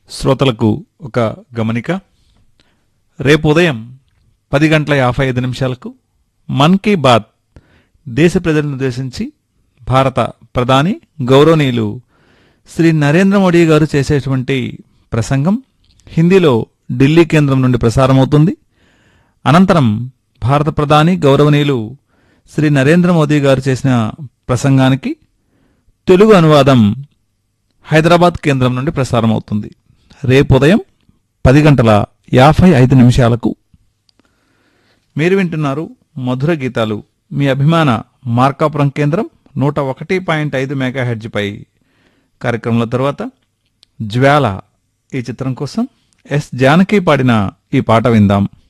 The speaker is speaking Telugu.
శ్రోతలకు ఒక గమనిక రేపు ఉదయం పది గంటల యాభై ఐదు నిమిషాలకు మన్ కీ బాత్ దేశ ప్రజలను ఉద్దేశించి భారత ప్రధాని గౌరవనీయులు శ్రీ నరేంద్ర మోడీ గారు చేసేటువంటి ప్రసంగం హిందీలో ఢిల్లీ కేంద్రం నుండి ప్రసారమవుతుంది అనంతరం భారత ప్రధాని గౌరవనీయులు శ్రీ నరేంద్ర మోదీ గారు చేసిన ప్రసంగానికి తెలుగు అనువాదం హైదరాబాద్ కేంద్రం నుండి ప్రసారమవుతుంది రేపు ఉదయం పది గంటల యాభై ఐదు నిమిషాలకు మీరు వింటున్నారు మధుర గీతాలు మీ అభిమాన మార్కాపురం కేంద్రం నూట ఒకటి పాయింట్ ఐదు మెగా హెడ్జ్పై కార్యక్రమంలో తర్వాత జ్వాల ఈ చిత్రం కోసం ఎస్ జానకి పాడిన ఈ పాట విందాం